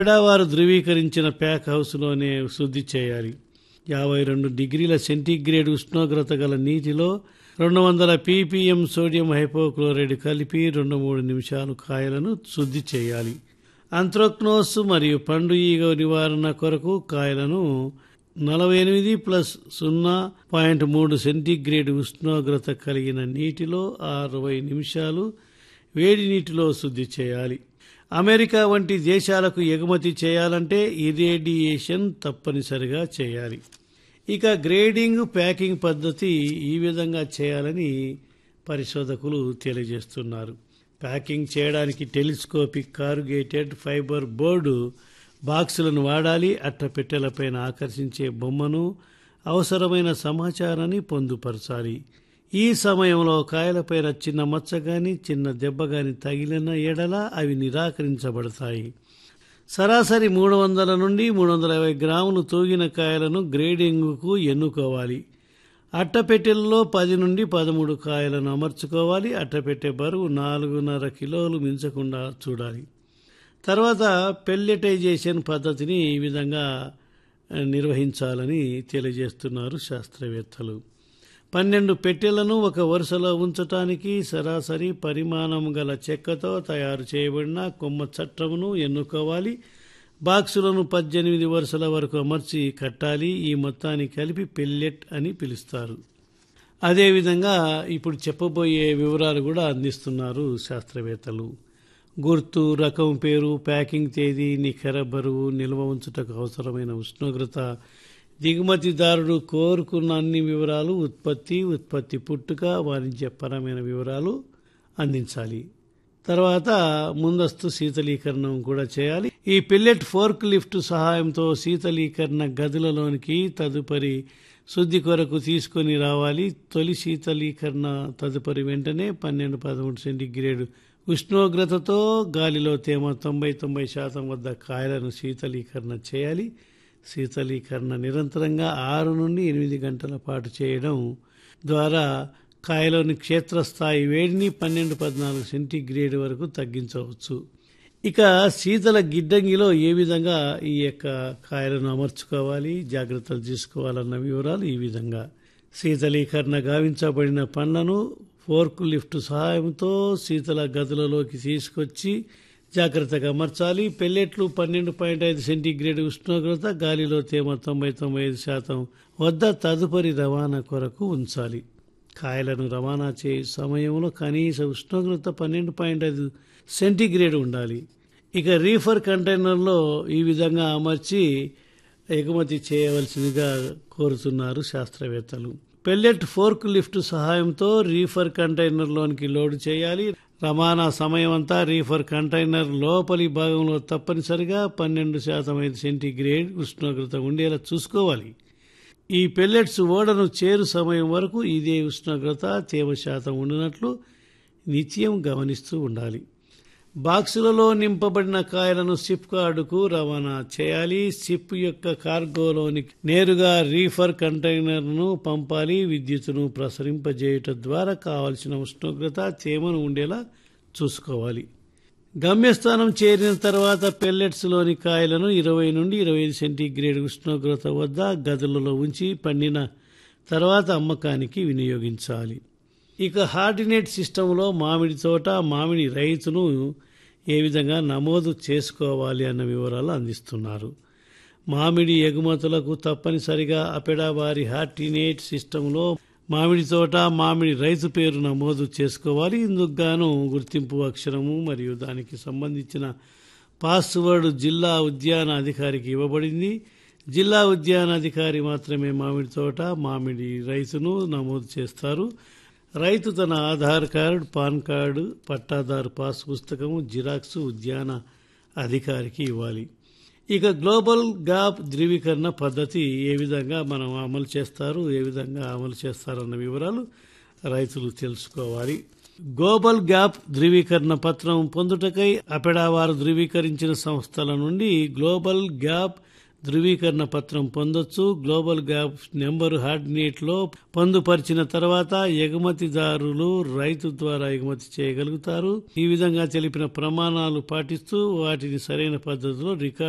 వారు ధృవీకరించిన ప్యాక్ హౌస్లోనే శుద్ధి చేయాలి యాభై రెండు డిగ్రీల సెంటీగ్రేడ్ ఉష్ణోగ్రత గల నీటిలో రెండు వందల పీపీఎం సోడియం హైపోక్లోరైడ్ కలిపి రెండు మూడు నిమిషాలు కాయలను శుద్ధి చేయాలి అంత్రోక్నోస్ మరియు పండు ఈగ నివారణ కొరకు కాయలను నలభై ఎనిమిది ప్లస్ సున్నా పాయింట్ మూడు సెంటీగ్రేడ్ ఉష్ణోగ్రత కలిగిన నీటిలో అరవై నిమిషాలు వేడి నీటిలో శుద్ధి చేయాలి అమెరికా వంటి దేశాలకు ఎగుమతి చేయాలంటే ఇరేడియేషన్ తప్పనిసరిగా చేయాలి ఇక గ్రేడింగ్ ప్యాకింగ్ పద్ధతి ఈ విధంగా చేయాలని పరిశోధకులు తెలియజేస్తున్నారు ప్యాకింగ్ చేయడానికి టెలిస్కోపిక్ కారుగేటెడ్ ఫైబర్ బోర్డు బాక్సులను వాడాలి అట్టపెట్టెలపైన ఆకర్షించే బొమ్మను అవసరమైన సమాచారాన్ని పొందుపరచాలి ఈ సమయంలో కాయలపైన చిన్న మచ్చ గాని చిన్న దెబ్బ గాని తగిలిన ఎడల అవి నిరాకరించబడతాయి సరాసరి మూడు వందల నుండి మూడు వందల యాభై గ్రాములు తూగిన కాయలను గ్రేడింగ్కు ఎన్నుకోవాలి అట్టపెట్టెల్లో పది నుండి పదమూడు కాయలను అమర్చుకోవాలి అట్టపెట్టె బరువు నాలుగున్నర కిలోలు మించకుండా చూడాలి తర్వాత పెల్లెటైజేషన్ పద్ధతిని ఈ విధంగా నిర్వహించాలని తెలియజేస్తున్నారు శాస్త్రవేత్తలు పన్నెండు పెట్టెలను ఒక వరుసలో ఉంచటానికి సరాసరి పరిమాణం గల చెక్కతో తయారు చేయబడిన కొమ్మ చట్టమును ఎన్నుకోవాలి బాక్సులను పద్దెనిమిది వరుసల వరకు అమర్చి కట్టాలి ఈ మొత్తాన్ని కలిపి పెల్లెట్ అని పిలుస్తారు అదేవిధంగా ఇప్పుడు చెప్పబోయే వివరాలు కూడా అందిస్తున్నారు శాస్త్రవేత్తలు గుర్తు రకం పేరు ప్యాకింగ్ తేదీ నిఖర బరువు నిల్వ ఉంచుటకు అవసరమైన ఉష్ణోగ్రత దిగుమతిదారుడు కోరుకున్న అన్ని వివరాలు ఉత్పత్తి ఉత్పత్తి పుట్టుక వాణిజ్యపరమైన వివరాలు అందించాలి తర్వాత ముందస్తు శీతలీకరణం కూడా చేయాలి ఈ పిల్లెట్ ఫోర్క్ లిఫ్ట్ సహాయంతో శీతలీకరణ గదులలోనికి తదుపరి శుద్ధి కొరకు తీసుకొని రావాలి తొలి శీతలీకరణ తదుపరి వెంటనే పన్నెండు పదమూడు సెంటీగ్రేడ్ ఉష్ణోగ్రతతో గాలిలో తేమ తొంభై తొంభై శాతం వద్ద కాయలను శీతలీకరణ చేయాలి శీతలీకరణ నిరంతరంగా ఆరు నుండి ఎనిమిది గంటల పాటు చేయడం ద్వారా కాయలోని క్షేత్రస్థాయి వేడిని పన్నెండు పద్నాలుగు సెంటీగ్రేడ్ వరకు తగ్గించవచ్చు ఇక శీతల గిడ్డంగిలో ఏ విధంగా ఈ యొక్క కాయలను అమర్చుకోవాలి జాగ్రత్తలు తీసుకోవాలన్న వివరాలు ఈ విధంగా శీతలీకరణ గావించబడిన పండ్లను ఫోర్క్ లిఫ్ట్ సహాయంతో శీతల గదులలోకి తీసుకొచ్చి జాగ్రత్తగా అమర్చాలి పెల్లెట్లు పన్నెండు పాయింట్ ఐదు సెంటీగ్రేడ్ ఉష్ణోగ్రత గాలిలో తేమ తొంభై తొంభై ఐదు శాతం వద్ద తదుపరి రవాణా కొరకు ఉంచాలి కాయలను రవాణా చే సమయంలో కనీస ఉష్ణోగ్రత పన్నెండు పాయింట్ ఐదు సెంటీగ్రేడ్ ఉండాలి ఇక రీఫర్ కంటైనర్లో ఈ విధంగా అమర్చి ఎగుమతి చేయవలసిందిగా కోరుతున్నారు శాస్త్రవేత్తలు పెల్లెట్ ఫోర్క్ లిఫ్ట్ సహాయంతో రీఫర్ కంటైనర్లోనికి లోడ్ చేయాలి రవాణా సమయం అంతా రీఫర్ కంటైనర్ లోపలి భాగంలో తప్పనిసరిగా పన్నెండు శాతం ఐదు సెంటీగ్రేడ్ ఉష్ణోగ్రత ఉండేలా చూసుకోవాలి ఈ పెల్లెట్స్ ఓడను చేరు సమయం వరకు ఇదే ఉష్ణోగ్రత తేమ శాతం ఉండినట్లు నిత్యం గమనిస్తూ ఉండాలి బాక్సులలో నింపబడిన కాయలను సిప్ కార్డుకు రవాణా చేయాలి సిప్ యొక్క కార్గోలోని నేరుగా రీఫర్ కంటైనర్ను పంపాలి విద్యుత్తును ప్రసరింపజేయుట ద్వారా కావలసిన ఉష్ణోగ్రత తేమను ఉండేలా చూసుకోవాలి గమ్యస్థానం చేరిన తర్వాత పెల్లెట్స్లోని కాయలను ఇరవై నుండి ఇరవై ఐదు సెంటీగ్రేడ్ ఉష్ణోగ్రత వద్ద గదులలో ఉంచి పండిన తర్వాత అమ్మకానికి వినియోగించాలి ఇక హార్డినేట్ సిస్టంలో మామిడి తోట మామిడి రైతును ఏ విధంగా నమోదు చేసుకోవాలి అన్న వివరాలు అందిస్తున్నారు మామిడి ఎగుమతులకు తప్పనిసరిగా అపెడావారి హార్టినేట్ సిస్టంలో మామిడి తోట మామిడి రైతు పేరు నమోదు చేసుకోవాలి ఇందుకు గాను గుర్తింపు అక్షరము మరియు దానికి సంబంధించిన పాస్వర్డ్ జిల్లా ఉద్యాన అధికారికి ఇవ్వబడింది జిల్లా ఉద్యాన అధికారి మాత్రమే మామిడి తోట మామిడి రైతును నమోదు చేస్తారు రైతు తన ఆధార్ కార్డు పాన్ కార్డు పట్టాదారు పాస్ పుస్తకము జిరాక్స్ ఉద్యాన అధికారికి ఇవ్వాలి ఇక గ్లోబల్ గ్యాప్ ధృవీకరణ పద్ధతి ఏ విధంగా మనం అమలు చేస్తారు ఏ విధంగా అమలు చేస్తారన్న వివరాలు రైతులు తెలుసుకోవాలి గ్లోబల్ గ్యాప్ ధృవీకరణ పత్రం పొందుటకై అపెడా వారు ధృవీకరించిన సంస్థల నుండి గ్లోబల్ గ్యాప్ ధృవీకరణ పత్రం పొందొచ్చు గ్లోబల్ గ్యాప్ నెంబర్ హార్డినేట్లో పొందుపరిచిన తర్వాత ఎగుమతిదారులు రైతు ద్వారా ఎగుమతి చేయగలుగుతారు ఈ విధంగా తెలిపిన ప్రమాణాలు పాటిస్తూ వాటిని సరైన పద్ధతిలో రికార్డు